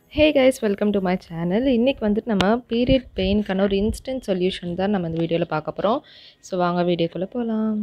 hey guys welcome to my channel இன்றைக்கி வந்துட்டு நம்ம பீரியட் பெயின்க்கான ஒரு இன்ஸ்டன்ட் சொல்யூஷன் தான் நம்ம இந்த வீடியோவில் பார்க்க போகிறோம் ஸோ வாங்க வீடியோக்குள்ளே போகலாம்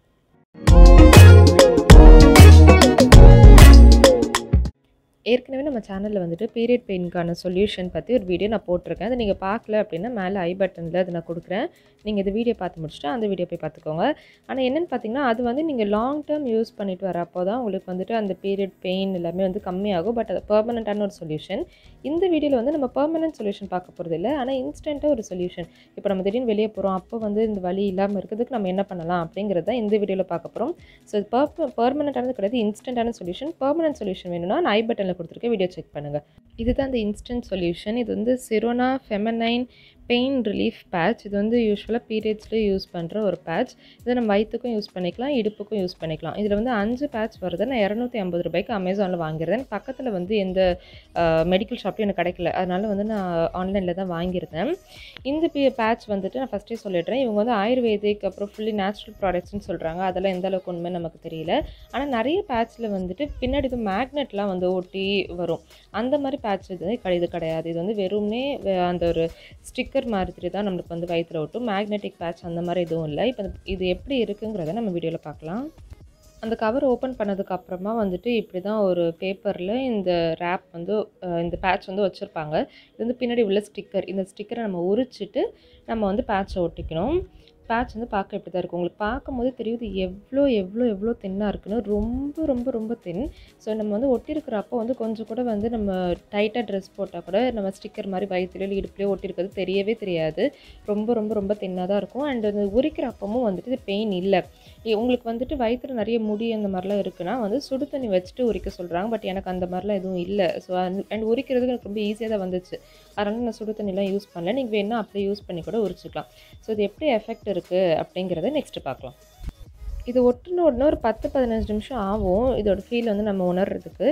ஏற்கனவே நம்ம சேனலில் வந்துட்டு பீரியட் பெயின்க்கான சொல்யூஷன் பற்றி ஒரு வீடியோ நான் போட்டிருக்கேன் அதை நீங்கள் பார்க்கல அப்படின்னா மேலே ஐ பட்டனில் அதை நான் கொடுக்குறேன் நீங்கள் இந்த வீடியோ பார்த்து முடிச்சுட்டு அந்த வீடியோ போய் பார்த்துக்கோங்க ஆனால் என்னென்னு பார்த்தீங்கன்னா அது வந்து நீங்கள் லாங் டேர்ம் யூஸ் பண்ணிட்டு வரப்போ தான் உங்களுக்கு வந்துட்டு அந்த பீரியட் பெயின் எல்லாமே வந்து கம்மியாகும் பட் அது பர்மனெண்ட்டான ஒரு சொல்யூஷன் இந்த வீடியோவில் வந்து நம்ம பர்மனெண்ட் சொல்யூஷன் பார்க்க போகிறது இல்லை ஆனால் இன்ஸ்டண்ட்டாக ஒரு சொல்யூஷன் இப்போ நம்ம திடீர்னு வெளியே போகிறோம் அப்போ வந்து இந்த வலி இல்லாமல் இருக்கிறதுக்கு நம்ம என்ன பண்ணலாம் அப்படிங்கிறத தான் இந்த வீடியோவில் பார்க்க போகிறோம் ஸோ இது பர்ம பர்மனெண்ட்டானது கிடையாது இன்ஸ்டண்ட்டான சொல்யூஷன் பர்மனெண்ட் சொல்யூஷன் வேணும்னா நான் ஐ பட்டனில் கொடுத்துருக்கேன் வீடியோ செக் பண்ணுங்கள் இதுதான் அந்த இன்ஸ்டன்ட் சொல்யூஷன் இது வந்து Sirona feminine pain relief patch இது வந்து யூஸ்வலாக பீரியட்ஸ்லேயே யூஸ் பண்ணுற ஒரு பேட்ச் இதை நம்ம வயிற்றுக்கும் யூஸ் பண்ணிக்கலாம் இடுப்புக்கும் யூஸ் பண்ணிக்கலாம் இதில் வந்து அஞ்சு பேட்ச் வருது நான் இரநூத்தி ஐம்பது ரூபாய்க்கு அமேசானில் வாங்கியிருந்தேன் பக்கத்தில் வந்து எந்த மெடிக்கல் ஷாப்லையும் எனக்கு கிடைக்கல அதனால வந்து நான் ஆன்லைனில் தான் வாங்கியிருந்தேன் இந்த பி பேட்ச் வந்துட்டு நான் ஃபஸ்ட்டே சொல்லிடுறேன் இவங்க வந்து ஆயுர்வேதிக் அப்புறம் ஃபுல்லி நேச்சுரல் ப்ராடக்ட்ஸ்னு சொல்கிறாங்க அதெல்லாம் எந்த அளவுக்கு உண்மை நமக்கு தெரியல ஆனால் நிறைய பேட்ச்சில் வந்துட்டு பின்னாடி இது மேக்னெட்லாம் வந்து ஒட்டி வரும் அந்த மாதிரி பேட்ச் இது இது கிடையாது இது வந்து வெறும்னே அந்த ஒரு ஸ்டிக்கர் மாதிரி தான் நம்மளுக்கு வந்து வயிற்றில் ஒட்டும் மேக்னெட்டிக் பேட்ச் அந்த மாதிரி எதுவும் இல்லை இப்போ இது எப்படி இருக்குங்கிறத நம்ம வீடியோவில் பார்க்கலாம் அந்த கவர் ஓப்பன் பண்ணதுக்கு அப்புறமா வந்துட்டு இப்படி தான் ஒரு பேப்பரில் இந்த ரேப் வந்து இந்த பேட்ச் வந்து வச்சுருப்பாங்க இது வந்து பின்னாடி உள்ள ஸ்டிக்கர் இந்த ஸ்டிக்கரை நம்ம உரிச்சிட்டு நம்ம வந்து பேட்சை ஒட்டிக்கணும் பேட்ச் வந்து பார்க்க இப்படி தான் இருக்கும் உங்களுக்கு பார்க்கும்போது தெரியுது எவ்வளோ எவ்வளோ எவ்வளோ தின்னாக இருக்குன்னு ரொம்ப ரொம்ப ரொம்ப தின் ஸோ நம்ம வந்து ஒட்டியிருக்கிறப்போ வந்து கொஞ்சம் கூட வந்து நம்ம டைட்டாக ட்ரெஸ் போட்டால் கூட நம்ம ஸ்டிக்கர் மாதிரி வயிற்றுலையோ இடுப்புலையோ ஒட்டியிருக்கிறது தெரியவே தெரியாது ரொம்ப ரொம்ப ரொம்ப தின்னாக தான் இருக்கும் அண்ட் அந்த உரிக்கிறப்பமும் வந்துட்டு இது பெயின் இல்லை உங்களுக்கு வந்துட்டு வயிற்றில் நிறைய முடி அந்த மாதிரிலாம் இருக்குன்னா வந்து சுடு தண்ணி வச்சுட்டு உரிக்க சொல்கிறாங்க பட் எனக்கு அந்த மாதிரிலாம் எதுவும் இல்லை ஸோ அண்ட் உரிக்கிறதுக்கு எனக்கு ரொம்ப ஈஸியாக தான் வந்துச்சு அதனால் நான் சுடு தண்ணிலாம் யூஸ் பண்ணல நீங்கள் வேணால் அப்படியே யூஸ் பண்ணி கூட உரிச்சிக்கலாம் ஸோ இது எப்படி எஃபெக்ட் இருக்குது அப்படிங்கிறத நெக்ஸ்ட்டு பார்க்கலாம் இது ஒட்டுன உடனே ஒரு பத்து பதினஞ்சு நிமிஷம் ஆகும் இதோட ஃபீல் வந்து நம்ம உணர்றதுக்கு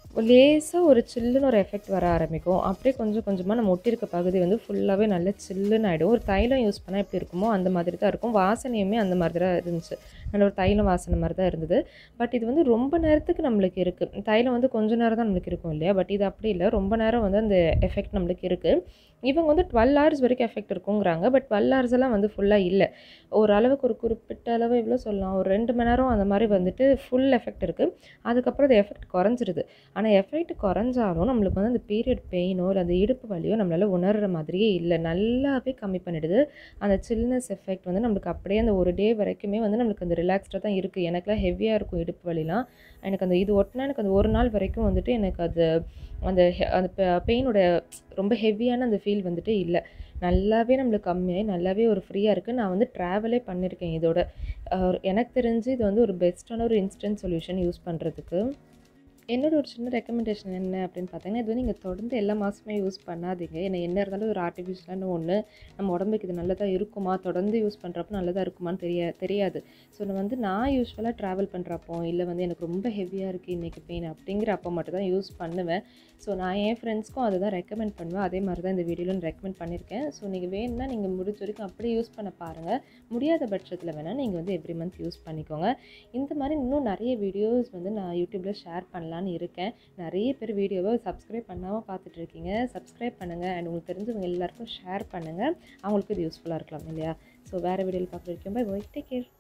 லேசாக ஒரு சில்லுன்னு ஒரு எஃபெக்ட் வர ஆரம்பிக்கும் அப்படியே கொஞ்சம் கொஞ்சமாக நம்ம ஒட்டியிருக்க பகுதி வந்து ஃபுல்லாகவே நல்ல சில்லுன்னு ஆகிடும் ஒரு தைலம் யூஸ் பண்ணால் எப்படி இருக்குமோ அந்த மாதிரி தான் இருக்கும் வாசனையுமே அந்த மாதிரி தான் இருந்துச்சு நல்ல ஒரு தைலம் வாசனை மாதிரி தான் இருந்தது பட் இது வந்து ரொம்ப நேரத்துக்கு நம்மளுக்கு இருக்குது தைலம் வந்து கொஞ்ச நேரம் தான் நம்மளுக்கு இருக்கும் இல்லையா பட் இது அப்படி இல்லை ரொம்ப நேரம் வந்து அந்த எஃபெக்ட் நம்மளுக்கு இருக்குது இவங்க வந்து டுவெல் ஹவர்ஸ் வரைக்கும் எஃபெக்ட் இருக்குங்கிறாங்க பட் டுவெல் ஹவர்ஸ் எல்லாம் வந்து ஃபுல்லாக இல்லை ஒரு அளவுக்கு ஒரு குறிப்பிட்ட அளவு இவ்வளோ சொல்லலாம் ஒரு ரெண்டு மணி நேரம் அந்த மாதிரி வந்துட்டு ஃபுல் எஃபெக்ட் இருக்குது அதுக்கப்புறம் அது எஃபெக்ட் குறைஞ்சிருது ஆனால் எஃபெக்ட் குறைஞ்சாலும் நம்மளுக்கு வந்து அந்த பீரியட் பெயினோ இல்லை அந்த இடுப்பு வலியோ நம்மளால் உணர்கிற மாதிரியே இல்லை நல்லாவே கம்மி பண்ணிடுது அந்த சில்னஸ் எஃபெக்ட் வந்து நம்மளுக்கு அப்படியே அந்த ஒரு டே வரைக்குமே வந்து நம்மளுக்கு அந்த ரிலாக்ஸ்டாக தான் இருக்குது எனக்குலாம் ஹெவியாக இருக்கும் இடுப்பு வலிலாம் எனக்கு அந்த இது ஒட்டினா எனக்கு அந்த ஒரு நாள் வரைக்கும் வந்துட்டு எனக்கு அது அந்த அந்த பெயினோட ரொம்ப ஹெவியான அந்த ஃபீல் வந்துட்டு இல்லை நல்லாவே நம்மளுக்கு கம்மியாகி நல்லாவே ஒரு ஃப்ரீயாக இருக்குது நான் வந்து ட்ராவலே பண்ணியிருக்கேன் இதோட எனக்கு தெரிஞ்சு இது வந்து ஒரு பெஸ்ட்டான ஒரு இன்ஸ்டன்ட் சொல்யூஷன் யூஸ் பண்ணுறதுக்கு என்னோட ஒரு சின்ன ரெக்கமெண்டேஷன் என்ன அப்படின்னு பார்த்தீங்கன்னா இது வந்து நீங்கள் தொடர்ந்து எல்லா மாதமே யூஸ் பண்ணாதீங்க ஏன்னா என்ன இருந்தாலும் ஒரு ஆர்டிஃபிஷியலான ஒன்று நம்ம உடம்புக்கு இது நல்லதாக இருக்குமா தொடர்ந்து யூஸ் பண்ணுறப்போ நல்லதாக இருக்குமான்னு தெரிய தெரியாது ஸோ நான் வந்து நான் யூஸ்வலாக ட்ராவல் பண்ணுறப்போ இல்லை வந்து எனக்கு ரொம்ப ஹெவியாக இருக்குது இன்றைக்கி பெயின் அப்படிங்கிற அப்போ மட்டும் தான் யூஸ் பண்ணுவேன் ஸோ நான் என் ஃப்ரெண்ட்ஸ்க்கும் அதை தான் ரெக்கமெண்ட் பண்ணுவேன் அதே மாதிரி தான் இந்த வீடியோவில் ரெக்கமெண்ட் பண்ணியிருக்கேன் ஸோ நீங்கள் வேணும்னா நீங்கள் முடிஞ்ச வரைக்கும் அப்படியே யூஸ் பண்ண பாருங்கள் முடியாத பட்சத்தில் வேணால் நீங்கள் வந்து எவ்ரி மந்த் யூஸ் பண்ணிக்கோங்க இந்த மாதிரி இன்னும் நிறைய வீடியோஸ் வந்து நான் யூடியூப்பில் ஷேர் பண்ணலாம் பண்ணலான்னு இருக்கேன் நிறைய பேர் வீடியோவை சப்ஸ்கிரைப் பண்ணாமல் பார்த்துட்டு இருக்கீங்க சப்ஸ்கிரைப் பண்ணுங்கள் அண்ட் உங்களுக்கு தெரிஞ்சவங்க எல்லாருக்கும் ஷேர் பண்ணுங்கள் அவங்களுக்கு இது யூஸ்ஃபுல்லாக இருக்கலாம் இல்லையா ஸோ வேறு வீடியோவில் பார்க்குற வரைக்கும் பை பை டேக் கேர்